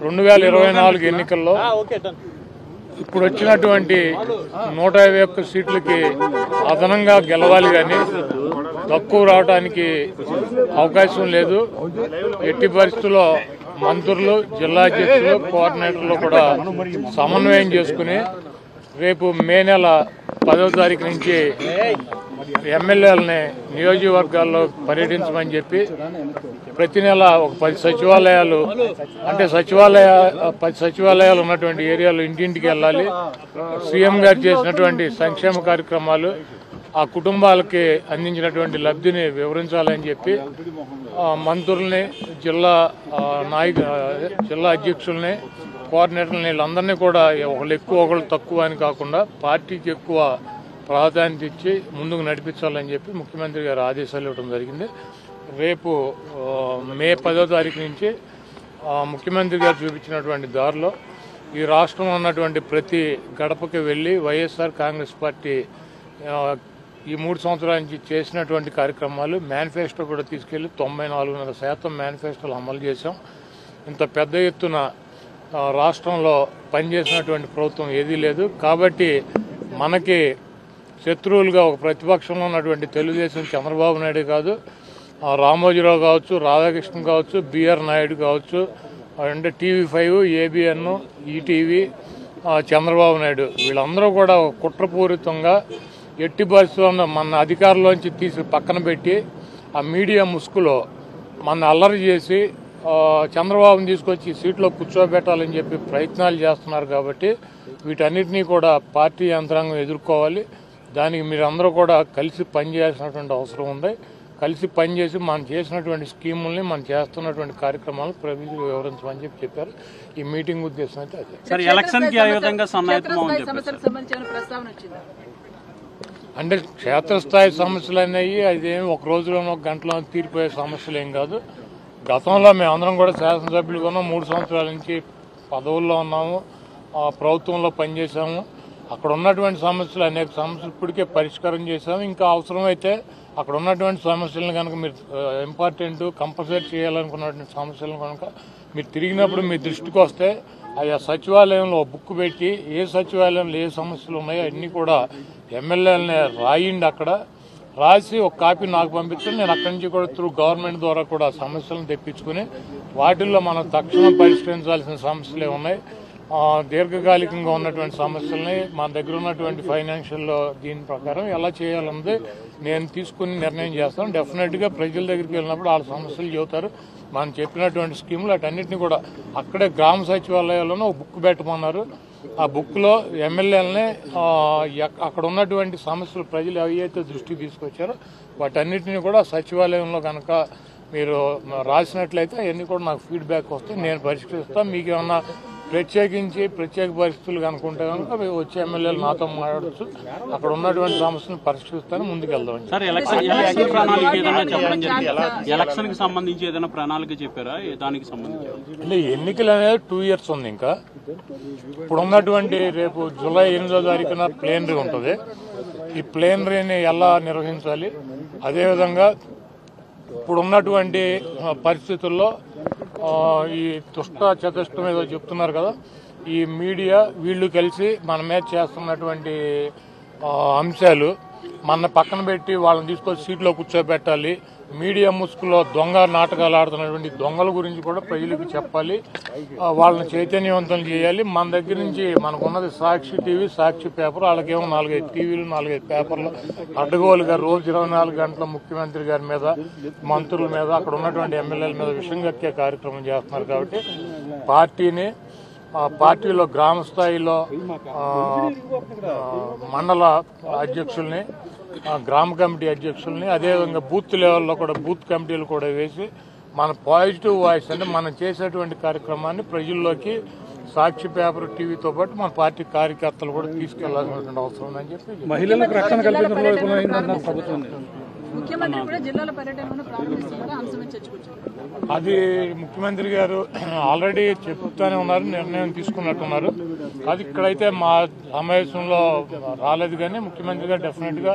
రెండు వేల ఇరవై నాలుగు ఎన్నికల్లో ఇప్పుడు వచ్చినటువంటి నూట యాభై ఒక్క సీట్లకి అదనంగా గెలవాలి కానీ తక్కువ రావడానికి అవకాశం లేదు ఎట్టి పరిస్థితుల్లో మంత్రులు జిల్లా అధ్యక్షులు కోఆర్డినేటర్లు కూడా సమన్వయం చేసుకుని రేపు మే నెల పదో తారీఖు నుంచి ఎమ్మెల్యేలని నియోజకవర్గాల్లో పర్యటించమని చెప్పి ప్రతి నెల ఒక పది సచివాలయాలు అంటే సచివాలయ పది సచివాలయాలు ఉన్నటువంటి ఏరియాలో ఇంటింటికి వెళ్ళాలి సీఎం గారు చేసినటువంటి సంక్షేమ కార్యక్రమాలు ఆ కుటుంబాలకి అందించినటువంటి లబ్ధిని వివరించాలని చెప్పి ఆ, మంత్రుల్ని జిల్లా ఆ, నాయక జిల్లా అధ్యక్షుల్ని కోఆర్డినేటర్ని వీళ్ళందరినీ కూడా ఒకళ్ళు ఎక్కువ ఒకళ్ళు తక్కువ అని కాకుండా పార్టీకి ఎక్కువ ప్రాధాన్యత ఇచ్చి ముందుకు నడిపించాలని చెప్పి ముఖ్యమంత్రి గారు ఆదేశాలు ఇవ్వడం జరిగింది రేపు ఆ, మే పదో తారీఖు నుంచి ఆ, ముఖ్యమంత్రి గారు చూపించినటువంటి దారిలో ఈ రాష్ట్రంలో ఉన్నటువంటి ప్రతి గడపకి వెళ్ళి వైఎస్ఆర్ కాంగ్రెస్ పార్టీ ఆ, ఈ మూడు సంవత్సరాల నుంచి చేసినటువంటి కార్యక్రమాలు మేనిఫెస్టో కూడా తీసుకెళ్లి తొంభై నాలుగున్నర శాతం మేనిఫెస్టోలు అమలు చేశాం ఇంత పెద్ద ఎత్తున ఆ, రాష్ట్రంలో పనిచేసినటువంటి ప్రభుత్వం ఏదీ లేదు కాబట్టి మనకి శత్రువులుగా ఒక ప్రతిపక్షంలో ఉన్నటువంటి తెలుగుదేశం చంద్రబాబు నాయుడు కాదు ఆ, రామోజీరావు కావచ్చు రాధాకృష్ణ కావచ్చు బిఆర్ నాయుడు కావచ్చు అంటే టీవీ ఫైవ్ ఏబిఎన్ ఈటీవీ ఆ, చంద్రబాబు నాయుడు వీళ్ళందరూ కూడా ఒక కుట్రపూరితంగా ఎట్టి పరిస్థితుల్లో మన అధికారంలోంచి తీసి పక్కన పెట్టి ఆ మీడియా ముసుగులో మన అల్లరి చేసి ఆ, చంద్రబాబుని తీసుకొచ్చి సీట్లో కూర్చోబెట్టాలని చెప్పి ప్రయత్నాలు చేస్తున్నారు కాబట్టి వీటన్నిటినీ కూడా పార్టీ యంత్రాంగం ఎదుర్కోవాలి దానికి మీరందరూ కూడా కలిసి పనిచేయాల్సినటువంటి అవసరం ఉంది కలిసి పనిచేసి మనం చేసినటువంటి స్కీముల్ని మనం చేస్తున్నటువంటి కార్యక్రమాలు ప్రజలకు వివరించమని చెప్పి చెప్పారు ఈ మీటింగ్ ఉద్దేశం అయితే అదే సార్ ఎలక్షన్ కి ఏ విధంగా సన్నాహితం అని చెప్పారు సమస్యలకు సంబంధించి ఏమైనా ప్రస్తావన వచ్చిందా అంటే క్షేత్రస్థాయి సమస్యలు అనేవి అదేమి ఒక రోజులోనో ఒక గంటలో తీరిపోయే సమస్యలు ఏం కాదు గతంలో మేమందరం కూడా శాసనసభ్యులుగా ఉన్నాం మూడు సంవత్సరాల నుంచి పదవుల్లో ఉన్నాము ఆ, ప్రభుత్వంలో పనిచేసాము అక్కడ ఉన్నటువంటి సమస్యలు అనేక సమస్యలు ఇప్పటికే పరిష్కారం చేశాము ఇంకా అవసరమైతే అక్కడ ఉన్నటువంటి సమస్యలను కనుక మీరు ఇంపార్టెంట్ కంపల్సరీ చేయాలనుకున్నటువంటి సమస్యలను కనుక మీరు తిరిగినప్పుడు మీ దృష్టికి వస్తే ఆయా సచివాలయంలో ఒక బుక్ పెట్టి ఏ సచివాలయంలో ఏ సమస్యలు ఉన్నాయో అన్నీ కూడా ఎమ్మెల్యేలని రాయండి అక్కడ రాసి ఒక కాపీ నాకు పంపించండి నేను అక్కడి నుంచి కూడా త్రూ గవర్నమెంట్ ద్వారా కూడా సమస్యలను తెప్పించుకుని వాటిల్లో మనం తక్షణం పరిష్కరించాల్సిన సమస్యలే ఉన్నాయి ఆ, దీర్ఘకాలికంగా ఉన్నటువంటి సమస్యల్ని మన దగ్గర ఉన్నటువంటి ఫైనాన్షియల్ దీని ప్రకారం ఎలా చేయాలన్నది నేను తీసుకుని నిర్ణయం చేస్తాను డెఫినెట్గా ప్రజల దగ్గరికి వెళ్ళినప్పుడు వాళ్ళ సమస్యలు చెబుతారు మనం చెప్పినటువంటి స్కీములు అటన్నిటిని కూడా అక్కడే గ్రామ సచివాలయాల్లోనూ ఒక బుక్ పెట్టమన్నారు ఆ బుక్లో ఎమ్మెల్యేలని అక్కడ ఉన్నటువంటి సమస్యలు ప్రజలు అవి అయితే దృష్టికి తీసుకొచ్చారో వాటన్నిటిని కూడా సచివాలయంలో కనుక మీరు రాసినట్లయితే అవన్నీ కూడా నాకు ఫీడ్బ్యాక్ వస్తే నేను పరిష్కరిస్తాను మీకు ఏమన్నా ప్రత్యేకించి ప్రత్యేక పరిస్థితులు కనుకుంటే కనుక మీరు వచ్చే ఎమ్మెల్యేలు నాతో మాట్లాడచ్చు అక్కడ ఉన్నటువంటి సమస్యలను పరిష్కరిస్తాను ముందుకెళ్దాం సార్ ఎలక్షన్ ఎలక్షన్ ప్రణాళిక ఏదైనా చెప్పడం జరిగింది ఎలక్షన్ కి సంబంధించి ఏదైనా ప్రణాళిక చెప్పారా ఏ దానికి సంబంధించి అంటే ఎన్నికలు అనేది టూ ఇయర్స్ ఉంది ఇంకా ఇప్పుడు ఉన్నటువంటి రేపు జూలై ఎనిమిదో తారీఖున ప్లేనరీ ఉంటుంది ఈ ప్లేనరీని ఎలా నిర్వహించాలి అదేవిధంగా ఇప్పుడు ఉన్నటువంటి ఆ, పరిస్థితుల్లో ఆ, ఈ దుష్ట చతుష్టం ఏదో చెప్తున్నారు కదా ఈ మీడియా వీళ్ళు కలిసి మన మీద చేస్తున్నటువంటి ఆ, అంశాలు మన పక్కన పెట్టి వాళ్ళని తీసుకొచ్చి సీట్లో కూర్చోబెట్టాలి మీడియా ముసుగులో దొంగ నాటకాలు ఆడుతున్నటువంటి దొంగల గురించి కూడా ప్రజలకు చెప్పాలి ఆ, వాళ్ళని చైతన్యవంతం చేయాలి మన దగ్గర నుంచి మనకున్నది సాక్షి టీవీ సాక్షి పేపర్ వాళ్ళకేమో నాలుగైదు టీవీలు నాలుగైదు పేపర్లు అడ్డగోలుగా రోజు ఇరవై నాలుగు గంటల ముఖ్యమంత్రి గారి మీద మంత్రుల మీద అక్కడ ఉన్నటువంటి ఎమ్మెల్యేల మీద విషయం కక్కే కార్యక్రమం చేస్తున్నారు కాబట్టి పార్టీని ఆ పార్టీలో గ్రామ స్థాయిలో ఆ, ఆ, మండల అధ్యక్షుల్ని ఆ, గ్రామ కమిటీ అధ్యక్షుల్ని అదేవిధంగా బూత్ లెవెల్లో కూడా బూత్ కమిటీలు కూడా వేసి మన పాజిటివ్ వాయిస్ అంటే మనం చేసేటువంటి కార్యక్రమాన్ని ప్రజల్లోకి సాక్షి పేపర్ టీవీతో పాటు మన పార్టీ కార్యకర్తలు కూడా తీసుకెళ్లాల్సినటువంటి అవసరం ఉందని చెప్పి మహిళలకు రక్షణ కల్పించడంలో విఫలమైందన్నారు ప్రభుత్వం ముఖ్యమంత్రి కూడా జిల్లాల పర్యటనను ప్రారంభిస్తున్నారు ఆ అంశమే చర్చకొచ్చింది అది ముఖ్యమంత్రి గారు ఆల్రెడీ చెప్తానే ఉన్నారు నిర్ణయం తీసుకున్నట్టున్నారు అది ఇక్కడైతే మా సమావేశంలో రాలేదు కానీ ముఖ్యమంత్రి గారు డెఫినెట్ గా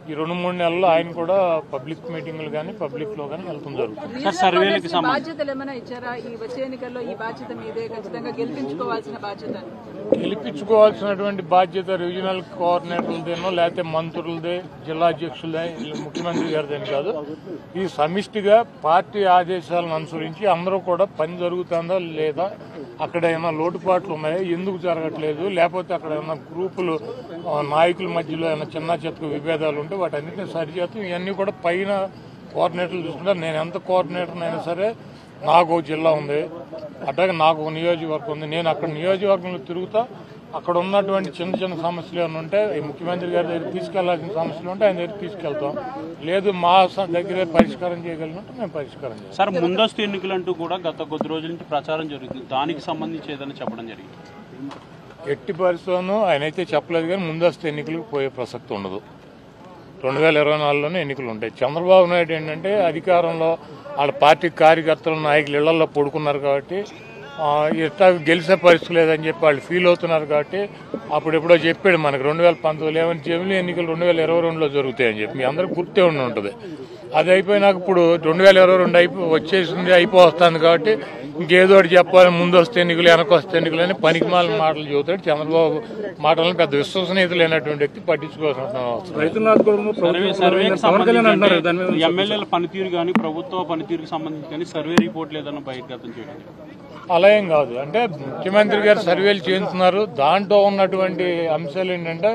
ఈ రెండు మూడు నెలల్లో ఆయన కూడా పబ్లిక్ మీటింగ్లు కానీ పబ్లిక్ లో కానీ వెళ్తాం జరుగుతుంది సార్ సర్వేలకు రీజనల్ సంబంధించి బాధ్యతలు ఏమైనా ఇచ్చారా ఈ వచ్చే ఎన్నికల్లో ఈ బాధ్యత మీదే ఖచ్చితంగా గెలిపించుకోవాల్సిన బాధ్యత అని. గెలిపించుకోవాల్సినటువంటి బాధ్యత రీజనల్ కోఆర్డినేటర్లదేనో లేకపోతే మంత్రులదే జిల్లా అధ్యక్షులదే ముఖ్యమంత్రి గారిదేని కాదు ఈ సమిష్టిగా పార్టీ ఆదేశాలను అనుసరించి అందరూ కూడా పని జరుగుతుందా లేదా అక్కడ ఏమైనా లోటుపాట్లు ఉన్నాయా ఎందుకు జరగట్లేదు లేకపోతే అక్కడ ఏమైనా గ్రూపులు ఆ, నాయకుల మధ్యలో ఏమైనా చిన్న చెత్త విభేదాలు ఉంటే వాటన్నిటిని సరిచేస్తాం ఇవన్నీ కూడా పైన కోఆర్డినేటర్లు చూసుకుంటారు నేను ఎంత కోఆర్డినేటర్ అయినా సరే నాకు ఒక జిల్లా ఉంది అట్లాగే నాకు ఒక నియోజకవర్గం ఉంది నేను అక్కడ నియోజకవర్గంలో తిరుగుతా అక్కడ ఉన్నటువంటి చిన్న చిన్న సమస్యలు ఏమైనా ఉంటే ఈ ముఖ్యమంత్రి గారి దగ్గర తీసుకెళ్లాల్సిన సమస్యలు ఉంటే ఆయన దగ్గర తీసుకెళ్తాం లేదు మా స- దగ్గరే పరిష్కారం చేయగలిగినట్టు మేము పరిష్కారం చేస్తాం సార్ ముందస్తు ఎన్నికలంటూ కూడా గత కొద్ది రోజుల నుంచి ప్రచారం జరుగుతుంది దానికి సంబంధించి ఏదైనా చెప్పడం జరిగింది ఎట్టి పరిస్థితులను ఆయన అయితే చెప్పలేదు కానీ ముందస్తు ఎన్నికలకు పోయే ప్రసక్తి ఉండదు రెండు వేల ఇరవై నాలుగులోనే ఎన్నికలు ఉంటాయి చంద్రబాబు నాయుడు ఏంటంటే అధికారంలో వాళ్ళ పార్టీ కార్యకర్తలు నాయకులు ఇళ్లలో పడుకున్నారు కాబట్టి ఆ, ఇట్లా గెలిచే పరిస్థితి లేదని చెప్పి వాళ్ళు ఫీల్ అవుతున్నారు కాబట్టి అప్పుడు ఎప్పుడో చెప్పాడు మనకు రెండు వేల పంతొమ్మిది ఏమని జమిలీ ఎన్నికలు రెండు వేల ఇరవై రెండులో జరుగుతాయని చెప్పి మీ అందరికి గుర్తే ఉండి ఉంటుంది అది అయిపోయినాక ఇప్పుడు రెండు వేల ఇరవై రెండు అయిపో వచ్చేసింది అయిపోతుంది కాబట్టి ఇంకేదో ఒకటి చెప్పాలి ముందు వస్తే ఎన్నికలు వెనక వస్తే ఎన్నికలు అని పనికిమాల మాటలు చెబుతాడు చంద్రబాబు మాటలను పెద్ద విశ్వసనీయత లేనటువంటి వ్యక్తి పట్టించుకోవాల్సిన అవసరం లేదు. రైతుల ఆదుకోవడంలో సర్వే ప్రభుత్వం సర్వేకి పవన్ కళ్యాణ్ అంటున్నారు దాని మీద సంబంధించి ఎమ్మెల్యేల పనితీరు కానీ ప్రభుత్వ పనితీరుకి సంబంధించి కానీ సర్వే రిపోర్ట్లు ఏదైనా బహిర్గతం చేయడం అలా ఏం కాదు అంటే ముఖ్యమంత్రి గారు సర్వేలు చేస్తున్నారు దాంట్లో ఉన్నటువంటి అంశాలు ఏంటంటే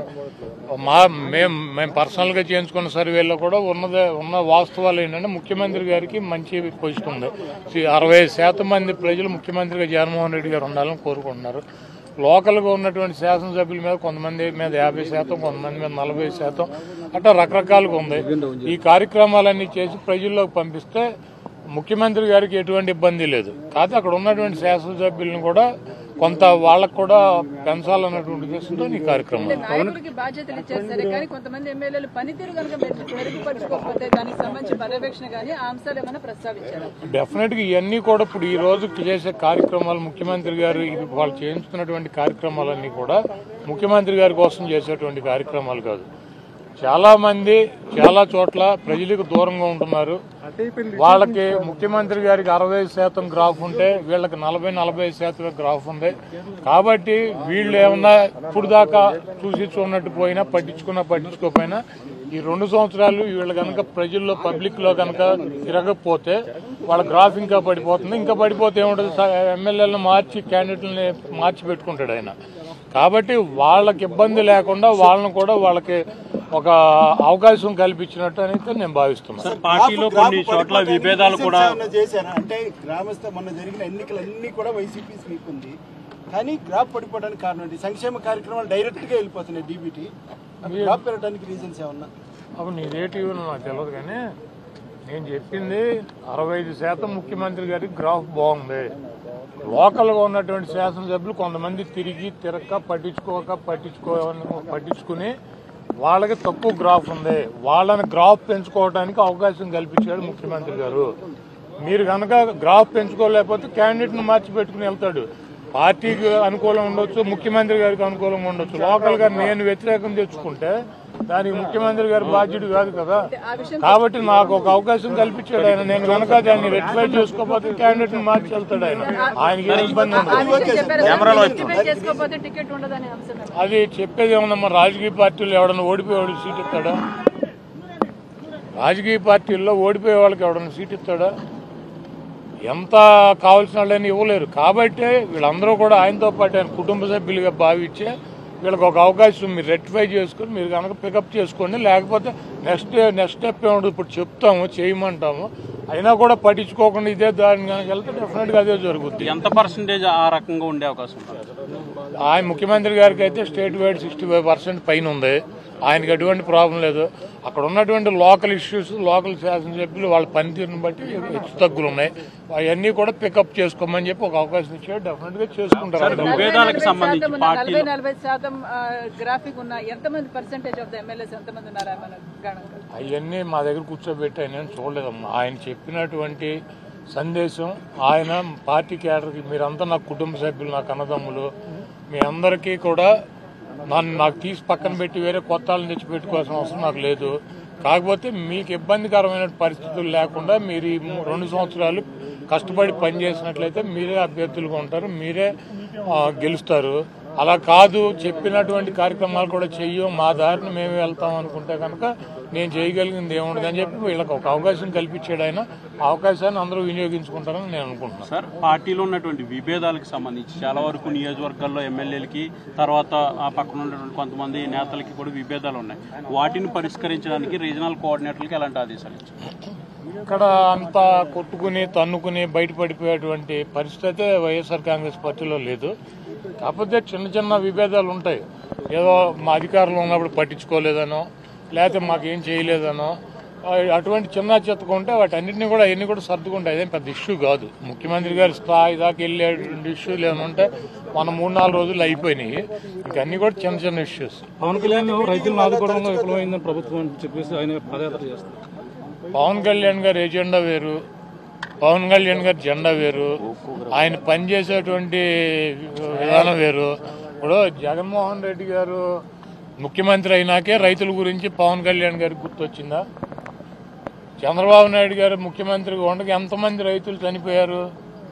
మా మేము మేము పర్సనల్గా చేయించుకున్న సర్వేలో కూడా ఉన్నదే ఉన్న వాస్తవాలు ఏంటంటే ముఖ్యమంత్రి గారికి మంచి పొజిషన్ ఉంది సి- అరవై శాతం మంది ప్రజలు ముఖ్యమంత్రిగా జగన్మోహన్ రెడ్డి గారు ఉండాలని కోరుకుంటున్నారు లోకల్గా ఉన్నటువంటి శాసనసభ్యుల మీద కొంతమంది మీద యాభై శాతం కొంతమంది మీద నలభై శాతం అట్లా రకరకాలుగా ఉంది ఈ కార్యక్రమాలన్నీ చేసి ప్రజల్లోకి పంపిస్తే ముఖ్యమంత్రి గారికి ఎటువంటి ఇబ్బంది లేదు కాకపోతే అక్కడ ఉన్నటువంటి శాసనసభ్యులను కూడా కొంత వాళ్ళకు కూడా పెంచాలన్నటువంటి ఉద్దేశంతో ఈ కార్యక్రమం అంటే నాయకుడికి బాధ్యతలు ఇచ్చారు సరే కానీ కొంతమంది ఎమ్మెల్యేలు పనితీరు కనుక మెరుగు- మెరుగుపరుచుకోకపోతే దానికి సంబంధించి పర్యవేక్షణ కానీ ఆ అంశాలు ఏమైనా ప్రస్తావించారు డెఫినెట్ గా ఇవన్నీ కూడా ఇప్పుడు ఈ రోజు చేసే కార్యక్రమాలు ముఖ్యమంత్రి గారు ఇది వాళ్ళు చేయించుతున్నటువంటి కార్యక్రమాలన్నీ కూడా ముఖ్యమంత్రి గారి కోసం చేసేటువంటి కార్యక్రమాలు కాదు చాలా మంది చాలా చోట్ల ప్రజలకు దూరంగా ఉంటున్నారు వాళ్ళకి ముఖ్యమంత్రి గారికి అరవై శాతం గ్రాఫ్ ఉంటే వీళ్ళకి నలభై నలభై శాతం గ్రాఫ్ ఉంది కాబట్టి వీళ్ళు ఏమన్నా ఇప్పుడు దాకా చూసి చూడనట్టు పోయినా పట్టించుకున్నా పట్టించుకోకపోయినా ఈ రెండు సంవత్సరాలు వీళ్ళు కనుక ప్రజల్లో పబ్లిక్ లో కనుక తిరగకపోతే వాళ్ళ గ్రాఫ్ ఇంకా పడిపోతుంది ఇంకా పడిపోతే ఏముంటుంది ఎమ్మెల్యేలను మార్చి క్యాండిడేట్లని మార్చి పెట్టుకుంటాడు ఆయన కాబట్టి వాళ్ళకి ఇబ్బంది లేకుండా వాళ్ళని కూడా వాళ్ళకి ఒక అవకాశం కల్పించినట్టు అయితే నేను భావిస్తున్నాను సార్ పార్టీలో కొన్ని చోట్ల విభేదాలు కూడా ఏమన్నా చేశారా అంటే గ్రామస్థ మొన్న జరిగిన ఎన్నికలన్నీ కూడా వైసీపీ స్వీప్ ఉంది కానీ గ్రాఫ్ పడిపోవడానికి కారణం ఏంటి సంక్షేమ కార్యక్రమాలు డైరెక్ట్ గా వెళ్ళిపోతున్నాయి డీబీటీ గ్రాఫ్ పెరగడానికి రీజన్స్ ఏమన్నా అప్పుడు నీ రేటివ్ నాకు తెలియదు కానీ నేను చెప్పింది అరవై ఐదు శాతం ముఖ్యమంత్రి గారికి గ్రాఫ్ బాగుంది లోకల్గా ఉన్నటువంటి శాసనసభ్యులు కొంతమంది తిరిగి తిరక్క పట్టించుకోక పట్టించుకో పట్టించుకుని వాళ్ళకి తక్కువ గ్రాఫ్ ఉంది వాళ్ళని గ్రాఫ్ పెంచుకోవడానికి అవకాశం కల్పించాడు ముఖ్యమంత్రి గారు మీరు కనుక గ్రాఫ్ పెంచుకోలేకపోతే క్యాండిడేట్ని మార్చి పెట్టుకుని వెళ్తాడు పార్టీకి అనుకూలం ఉండొచ్చు ముఖ్యమంత్రి గారికి అనుకూలంగా ఉండొచ్చు లోకల్ గా నేను వ్యతిరేకం తెచ్చుకుంటే దానికి ముఖ్యమంత్రి గారి బాధ్యుడు కాదు కదా ఆ విషయం కాబట్టి నాకు ఒక అవకాశం కల్పించాడు ఆయన నేను కనుక దాన్ని రెక్టిఫై చేసుకోకపోతే క్యాండిడేట్ ని మార్చి వెళ్తాడు ఆయన ఆయనకి ఏం ఇబ్బంది ఆ ఉండదు విషయం చెప్పారు యాక్టివేట్ చేసుకోకపోతే టికెట్ ఉండదనే అంశం ఏమైనా? అది చెప్పేది ఏమన్నా రాజకీయ పార్టీలు ఎవడన్నా ఓడిపోయేవాడు సీట్ ఇస్తాడా రాజకీయ పార్టీల్లో ఓడిపోయే వాళ్ళకి ఎవడన్నా సీట్ ఇస్తాడా ఎంత కావాల్సిన వాళ్ళని ఇవ్వలేరు కాబట్టి వీళ్ళందరూ కూడా ఆయనతో పాటు ఆయన కుటుంబ సభ్యులుగా భావించే వీళ్ళకి ఒక అవకాశం మీరు రెక్టిఫై చేసుకుని మీరు కనుక పికప్ చేసుకోండి లేకపోతే నెక్స్ట్ నెక్స్ట్ స్టెప్ ఏముంటుంది ఇప్పుడు చెప్తాము చేయమంటాము అయినా కూడా పట్టించుకోకుండా ఇదే దాని కనుక వెళ్తే డెఫినెట్గా అదే జరుగుద్ది ఎంత పర్సంటేజ్ ఆ రకంగా ఉండే అవకాశం ఉంటుంది ఆయన ముఖ్యమంత్రి గారికి అయితే state wide sixty five percent పైన ఉంది ఆయనకి ఎటువంటి ప్రాబ్లం లేదు అక్కడ ఉన్నటువంటి లోకల్ ఇష్యూస్ లోకల్ శాసనసభ్యులు వాళ్ళ పనితీరుని బట్టి హెచ్చు తగ్గులు ఉన్నాయి అవన్నీ కూడా పికప్ చేసుకోమని చెప్పి ఒక అవకాశం ఇచ్చాడు డెఫినెట్ గా చేసుకుంటారు విభేదాలకు నలభై సంబంధించి శాతం ఉన్న- పార్టీలో నలభై నలభై శాతం గ్రాఫిక్ ఉన్న ఎంతమంది పర్సెంటేజ్ ఆఫ్ ద ఎమ్మెల్యేస్ ఎంతమంది ఉన్నారా మన గణంగా అవన్నీ మా దగ్గర కూర్చోబెట్టి ఆయన ఏం చూడలేదమ్మా ఆయన చెప్పినటువంటి సందేశం ఆయన పార్టీ క్యాడర్కి మీరంతా నా కుటుంబ సభ్యులు నా కన్నదమ్ములు మీ అందరికీ కూడా నన్ను నాకు తీసి పక్కన పెట్టి వేరే కొత్త వాళ్ళని తెచ్చి పెట్టుకోవాల్సిన అవసరం నాకు లేదు కాకపోతే మీకు ఇబ్బందికరమైన పరిస్థితులు లేకుండా మీరు ఈ మూ- రెండు సంవత్సరాలు కష్టపడి పనిచేసినట్లయితే మీరే అభ్యర్థులుగా ఉంటారు మీరే ఆ, గెలుస్తారు అలా కాదు చెప్పినటువంటి కార్యక్రమాలు కూడా చెయ్యం మా దారిని మేము వెళ్తాం అనుకుంటే కనుక నేను చేయగలిగింది ఏముండదు అని చెప్పి వీళ్ళకి ఒక అవకాశం కల్పించాడు ఆయన ఆ అవకాశాన్ని అందరూ వినియోగించుకుంటారని నేను అనుకుంటున్నాను సార్ పార్టీలో ఉన్నటువంటి విభేదాలకు సంబంధించి చాలా వరకు నియోజకవర్గాల్లో ఎమ్మెల్యేలకి తర్వాత ఆ పక్కన ఉన్నటువంటి కొంతమంది నేతలకి కూడా విభేదాలు ఉన్నాయి వాటిని పరిష్కరించడానికి రీజనల్ కోఆర్డినేటర్లకి ఎలాంటి ఆదేశాలు ఇచ్చారు ఇక్కడ అంతా కొట్టుకుని తన్నుకుని బయటపడిపోయేటువంటి పరిస్థితి అయితే వైఎస్ఆర్ కాంగ్రెస్ పార్టీలో లేదు కాకపోతే చిన్న చిన్న విభేదాలు ఉంటాయి ఏదో మా అధికారంలో ఉన్నప్పుడు పట్టించుకోలేదనో లేకపోతే మాకేం చేయలేదనో ఆ, అటువంటి చిన్న చెత్తగా ఉంటే వాటి అన్నింటినీ కూడా ఎన్ని కూడా సర్దుకుంటాయి అదేం పెద్ద ఇష్యూ కాదు ముఖ్యమంత్రి గారి స్థాయి దాకా వెళ్ళేటువంటి ఇష్యూలు ఏమైనా ఉంటే మన మూడు నాలుగు రోజులు అయిపోయినాయి ఇంక అన్ని కూడా చిన్న చిన్న ఇష్యూస్ పవన్ కళ్యాణ్ రైతులను ఆదుకోవడంలో విఫలమైందని ప్రభుత్వం అని చెప్పేసి ఆయన పదయాత్ర చేస్తారు పవన్ కళ్యాణ్ గారి ఎజెండా వేరు పవన్ కళ్యాణ్ గారి జెండా వేరు ఆయన పనిచేసేటువంటి విధానం వేరు ఇప్పుడు జగన్మోహన్ రెడ్డి గారు ముఖ్యమంత్రి అయినాకే రైతుల గురించి పవన్ కళ్యాణ్ గారికి గుర్తొచ్చిందా చంద్రబాబు నాయుడు గారు ముఖ్యమంత్రిగా ఉండగా ఎంతమంది రైతులు చనిపోయారు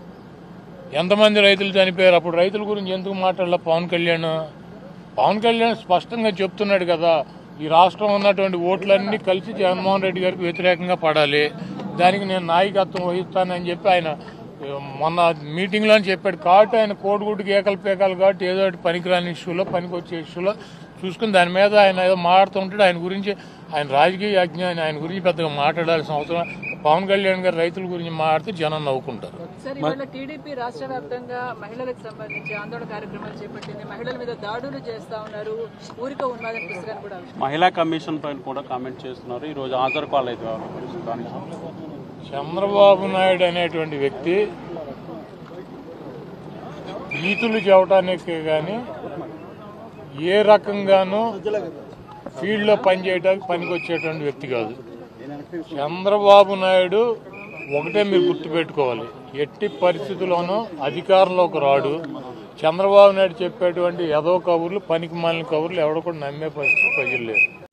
ఎంతమంది రైతులు చనిపోయారు అప్పుడు రైతుల గురించి ఎందుకు మాట్లాడలే పవన్ కళ్యాణ్ పవన్ కళ్యాణ్ స్పష్టంగా చెప్తున్నాడు కదా ఈ రాష్ట్రం ఉన్నటువంటి ఓట్లన్నీ కలిసి జగన్మోహన్ రెడ్డి గారికి వ్యతిరేకంగా పడాలి దానికి నేను నాయకత్వం వహిస్తానని చెప్పి ఆయన ఏ, మొన్న మీటింగ్లో చెప్పాడు కాబట్టి ఆయన కోడిగుడ్డుకి ఏకలు పేకాలు కాబట్టి ఏదో ఒకటి పనికిరాని ఇష్యూలో పనికొచ్చే ఇష్యూలో చూసుకుని దాని మీద ఆయన ఏదో మాట్లాడుతుంటాడు ఆయన గురించి ఆయన రాజకీయ అజ్ఞాని ఆయన గురించి పెద్దగా మాట్లాడాల్సిన అవసరం పవన్ కళ్యాణ్ గారు రైతుల గురించి మాట్లాడితే జనం నవ్వుకుంటారు సార్ ఇవాళ టీడీపీ రాష్ట్ర వ్యాప్తంగా మహిళలకు సంబంధించి ఆందోళన కార్యక్రమాలు చేపట్టింది మహిళల మీద దాడులు చేస్తా ఉన్నారు ఊరిక ఉన్మాదం పుస్తకాన్ని కూడా ఆవిష్కరించారు. మహిళా కమిషన్ పైన కూడా కామెంట్ చేస్తున్నారు ఈ రోజు హాజరు కాలేదు దానికి చంద్రబాబు నాయుడు అనేటువంటి వ్యక్తి నీతులు చెప్పడానికి కానీ ఏ రకంగానూ ఫీల్డ్లో పనిచేయడానికి పనికొచ్చేటువంటి వ్యక్తి కాదు చంద్రబాబు నాయుడు ఒకటే మీరు గుర్తుపెట్టుకోవాలి ఎట్టి పరిస్థితుల్లోనూ అధికారంలోకి రాడు చంద్రబాబు నాయుడు చెప్పేటువంటి ఏదో కబుర్లు పనికి మాలిన కబుర్లు ఎవడో కూడా నమ్మే పరిస్థితి ప్రజలు లేరు